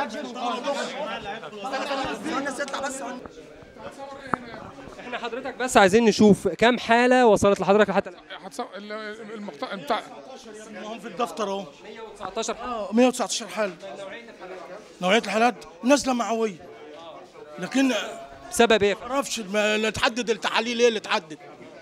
احنا حضرتك بس عايزين نشوف كام حاله وصلت لحضرتك لحد الان هتص- ال- المقطع بتاع هم في الدفتر اهو 19 اه 119 حاله نوعيه الحالات نازله معويه لكن بسبب ايه ما اعرفش ما- لا تحدد التحاليل ايه اللي تحدد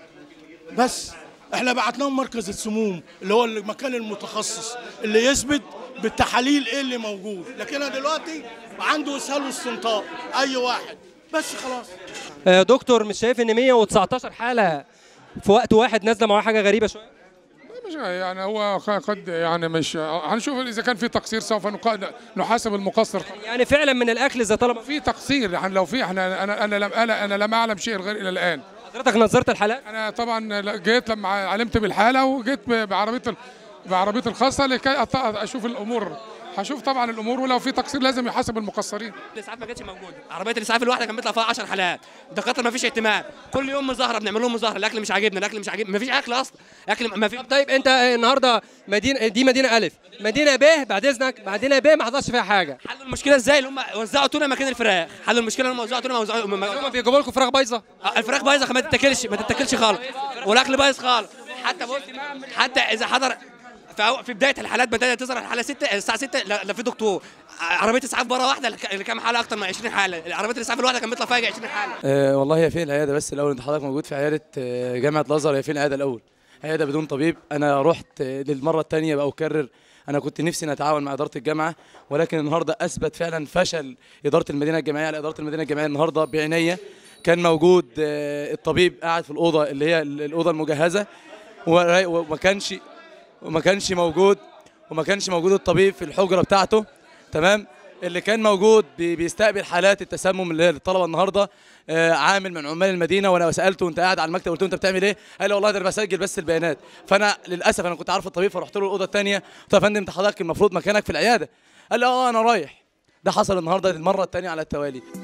بس احنا بعتناهم مركز السموم اللي هو المكان المتخصص اللي يثبت بالتحاليل ايه اللي موجود لكن انا دلوقتي عنده اسهال واستنطاق اي واحد بس خلاص آه، دكتور مش شايف ان 119 حاله في وقت واحد نازله معاه حاجه غريبه شويه مش يعني هو قد يعني مش هنشوف اذا كان في تقصير سوف نق- نحاسب المقصر يعني فعلا من الاكل زي طلب في تقصير يعني لو في احنا انا انا لم انا انا لم اعلم شيء غير الى الان حضرتك نظرت الحالات انا طبعا جيت لما علمت بالحاله وجيت ب- بعربيه ال- بعربيه الخاصه لكي أط- اشوف الامور هشوف طبعا الامور ولو في تقصير لازم يحاسب المقصرين الاسعاف ما كانتش موجوده عربيه الاسعاف الواحده كان بيطلع فيها 10 حالات الدكاتره ما فيش اهتمام كل يوم مظاهره بنعمل لهم مظاهره الاكل مش عاجبنا الاكل مش عاجبنا ما فيش اكل اصلا اكل ما في طيب انت النهارده مدينه دي مدينه الف مدينه ب بعد اذنك مدينه ب ما حصلش فيها حاجه حلوا المشكله ازاي اللي هم وزعوا تونه مكان الفراخ حلوا المشكله لما وزعوا تونه ما وزعوا ما- هم بيجيبوا لكم فراخ بايظه الفراخ بايظه ما تتاكلش ما تتاكلش خالص والاكل بايظ خالص حتى بص حتى اذا حضر في أو- في بدايه الحالات بدات تظهر الحاله 6 الساعه 6 لا لا في دكتور عربيه اسعاف بره واحده اللي كام حاله اكتر من 20 حاله عربيه الاسعاف الواحده كان بيطلع فيها 20 حاله أه والله هي فين العياده بس الاول انت حضرتك موجود في عياده آه، جامعه الازهر هي فين العياده الاول عياده بدون طبيب انا رحت آه، للمره الثانيه بقى اكرر انا كنت نفسي نتعاون مع اداره الجامعه ولكن النهارده اثبت فعلا فشل اداره المدينه الجامعيه على اداره المدينه الجامعيه النهارده بعنايه كان موجود آه، الطبيب قاعد في الاوضه اللي هي ال- الاوضه المجهزه ورا- وما كانش وما كانش موجود وما كانش موجود الطبيب في الحجره بتاعته تمام اللي كان موجود بي- بيستقبل حالات التسمم اللي هي الطلبه النهارده آه، عامل من عمال المدينه وانا سالته انت قاعد على المكتب قلت له انت بتعمل ايه؟ قال لي والله ده انا بسجل بس البيانات فانا للاسف انا كنت عارف الطبيب فرحت له الاوضه الثانيه قلت له يا فندم انت حضرتك المفروض مكانك في العياده قال لي اه انا رايح ده حصل النهارده المره الثانيه على التوالي